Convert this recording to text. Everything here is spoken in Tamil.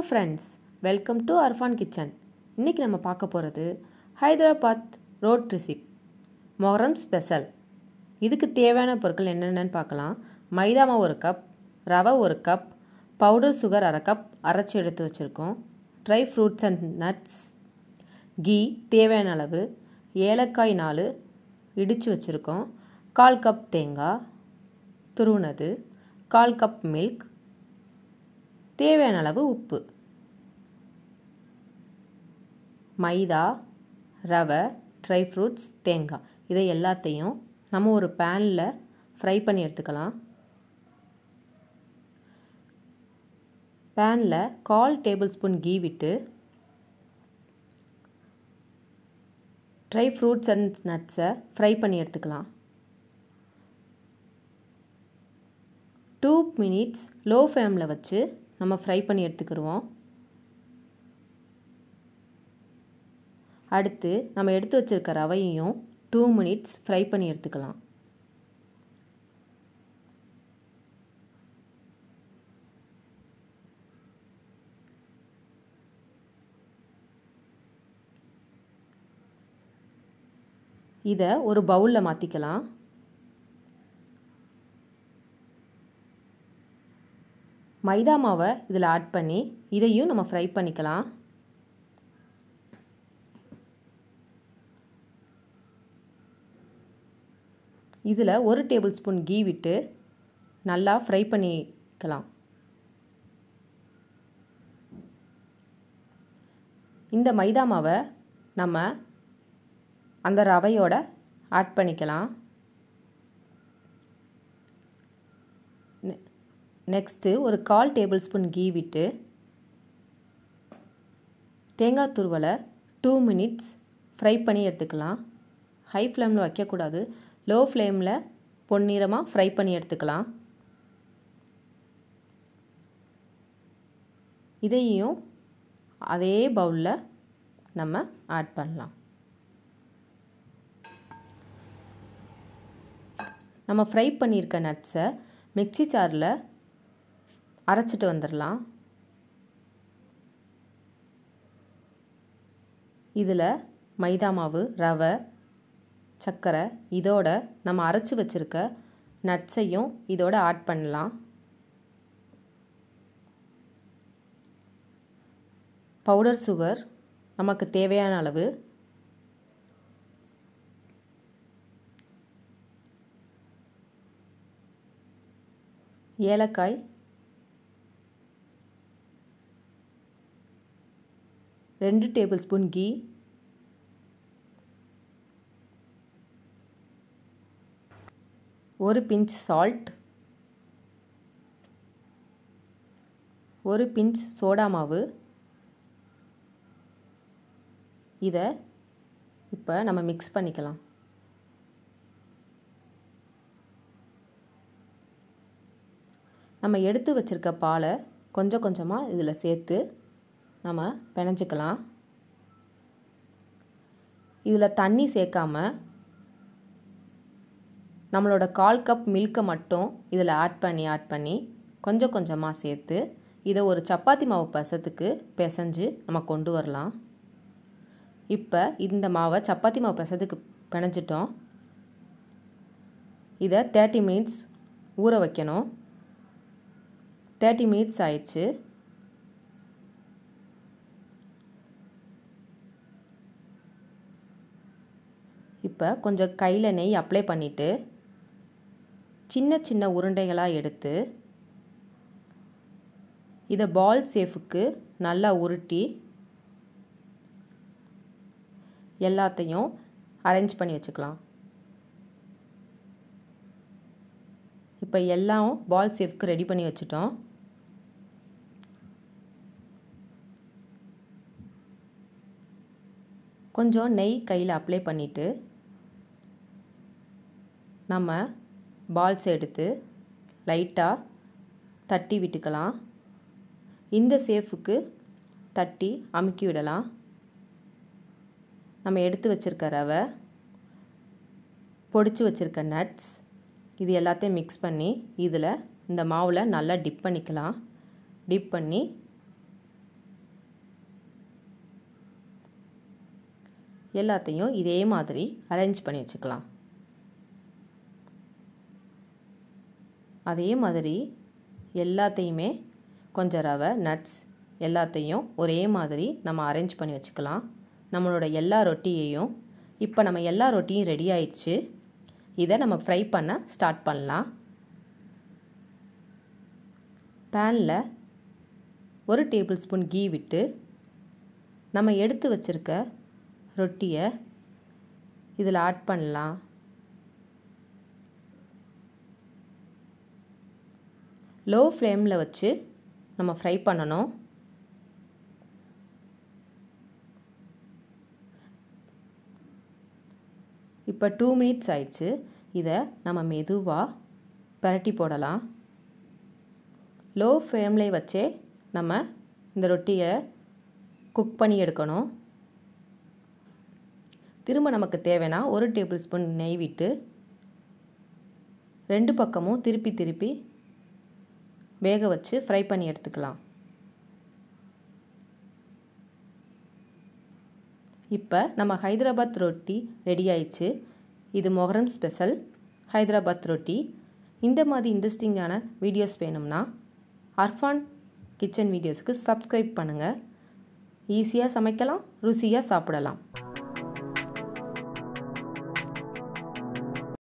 friends welcome to Arfan kitchen இன்றைக்கி நம்ம பார்க்க போகிறது ஹைதராபாத் ரோட் ரெசிப் மொஹரம் ஸ்பெஷல் இதுக்கு தேவையான பொருட்கள் என்னென்னு பார்க்கலாம் மைதா மாவு ஒரு கப் ரவை ஒரு கப் பவுடர் சுகர் அரை கப் அரைச்சி எடுத்து வச்சுருக்கோம் dry fruits and nuts ghee தேவையான அளவு ஏலக்காய் நாலு இடித்து வச்சுருக்கோம் கால் கப் தேங்காய் துருவுனது கால் கப் மில்க் தேவையான அளவு உப்பு மைதா ரவை ட்ரை ஃப்ரூட்ஸ் தேங்காய் இதை எல்லாத்தையும் நம்ம ஒரு பேனில் ஃப்ரை பண்ணி எடுத்துக்கலாம் பேனில் கால் டேபிள் ஸ்பூன் கீ விட்டு ட்ரை ஃப்ரூட்ஸ் அண்ட் நட்ஸை ஃப்ரை பண்ணி எடுத்துக்கலாம் டூ மினிட்ஸ் லோ ஃப்ளேமில் வச்சு நம்ம ஃப்ரை பண்ணி எடுத்துக்கிடுவோம் அடுத்து நம்ம எடுத்து வச்சுருக்க ரவையையும் டூ மினிட்ஸ் ஃப்ரை பண்ணி எடுத்துக்கலாம் இதை ஒரு பவுலில் மாற்றிக்கலாம் மைதா மாவை இதில் ஆட் பண்ணி இதையும் நம்ம ஃப்ரை பண்ணிக்கலாம் இதில் ஒரு டேபிள் ஸ்பூன் கீ விட்டு நல்லா ஃப்ரை பண்ணிக்கலாம் இந்த மைதா மாவை நம்ம அந்த ரவையோட ஆட் பண்ணிக்கலாம் நெக்ஸ்ட்டு ஒரு கால் டேபிள் ஸ்பூன் கீ விட்டு தேங்காய் துருவலை டூ மினிட்ஸ் ஃப்ரை பண்ணி எடுத்துக்கலாம் ஹை ஃப்ளேமில் வைக்கக்கூடாது லோ ஃப்ளேமில் பொன்னிறமாக ஃப்ரை பண்ணி எடுத்துக்கலாம் இதையும் அதே பவுலில் நம்ம ஆட் பண்ணலாம் நம்ம ஃப்ரை பண்ணியிருக்க நட்ஸை மிக்சி சாரில் அரைச்சிட்டு வந்துடலாம் இதில் மைதா மாவு ரவை சர்க்கரை இதோட நம்ம அரைச்சி வச்சுருக்க நட்ஸையும் இதோட ஆட் பண்ணலாம் பவுடர் சுகர் நமக்கு தேவையான அளவு ஏலக்காய் ரெண்டு டேபிள் ஸ்பூன் கீ ஒரு பிஞ்ச் சால்ட் ஒரு பிஞ்ச் சோடா மாவு இதை இப்போ நம்ம மிக்ஸ் பண்ணிக்கலாம் நம்ம எடுத்து வச்சுருக்க பாலை கொஞ்சம் கொஞ்சமாக இதில் சேர்த்து நம்ம பிணைஞ்சிக்கலாம் இதில் தண்ணி சேர்க்காம நம்மளோட கால் கப் மில்கை மட்டும் இதில் ஆட் பண்ணி ஆட் பண்ணி கொஞ்சம் கொஞ்சமாக சேர்த்து இதை ஒரு சப்பாத்தி மாவு பசத்துக்கு பிசைஞ்சு நம்ம கொண்டு வரலாம் இப்போ இந்த மாவை சப்பாத்தி மாவு பசத்துக்கு பிணைஞ்சிட்டோம் இதை தேர்ட்டி மினிட்ஸ் ஊற வைக்கணும் தேர்ட்டி மினிட்ஸ் ஆயிடுச்சு இப்போ கொஞ்சம் கையில் நெய் அப்ளை பண்ணிவிட்டு சின்ன சின்ன உருண்டைகளாக எடுத்து இதை பால் சேஃபுக்கு நல்லா உருட்டி எல்லாத்தையும் அரேஞ்ச் பண்ணி வச்சுக்கலாம் இப்போ எல்லாம் பால் சேஃப்க்கு ரெடி பண்ணி வச்சுட்டோம் கொஞ்சம் நெய் கையில் அப்ளை பண்ணிவிட்டு நம்ம பால்ஸ் எடுத்து லைட்டாக தட்டி விட்டுக்கலாம் இந்த சேஃபுக்கு தட்டி அமுக்கி விடலாம் நம்ம எடுத்து வச்சுருக்க ரவை பொடிச்சு வச்சுருக்க நட்ஸ் இது எல்லாத்தையும் மிக்ஸ் பண்ணி இதில் இந்த மாவில் நல்லா டிப் பண்ணிக்கலாம் டிப் பண்ணி எல்லாத்தையும் இதே மாதிரி அரேஞ்ச் பண்ணி வச்சுக்கலாம் அதே மாதிரி எல்லாத்தையுமே கொஞ்சம் ரவை நட்ஸ் எல்லாத்தையும் ஒரே மாதிரி நம்ம அரேஞ்ச் பண்ணி வச்சுக்கலாம் நம்மளோட எல்லா ரொட்டியையும் இப்போ நம்ம எல்லா ரொட்டியும் ரெடி ஆயிடுச்சு இதை நம்ம ஃப்ரை பண்ண ஸ்டார்ட் பண்ணலாம் பேனில் ஒரு டேபிள் ஸ்பூன் கீ விட்டு நம்ம எடுத்து வச்சுருக்க ரொட்டியை இதில் ஆட் பண்ணலாம் லோ ஃப்ளேமில் வச்சு நம்ம ஃப்ரை பண்ணணும் இப்போ டூ மினிட்ஸ் ஆயிடுச்சு இதை நம்ம மெதுவாக பரட்டி போடலாம் லோ ஃப்ளேம்லேயே வச்சே நம்ம இந்த ரொட்டியை குக் பண்ணி எடுக்கணும் திரும்ப நமக்கு தேவைன்னா ஒரு டேபிள் ஸ்பூன் நெய் விட்டு ரெண்டு பக்கமும் திருப்பி திருப்பி வேக வச்சு ஃப்ரை பண்ணி எடுத்துக்கலாம் இப்போ நம்ம ஹைதராபாத் ரொட்டி ரெடி ஆயிடுச்சு இது மொஹரம் ஸ்பெஷல் ஹைதராபாத் ரொட்டி இந்த மாதிரி இன்ட்ரெஸ்டிங்கான வீடியோஸ் வேணும்னா அர்ஃபான் கிச்சன் வீடியோஸ்க்கு சப்ஸ்கிரைப் பண்ணுங்கள் ஈஸியாக சமைக்கலாம் ருசியாக சாப்பிடலாம்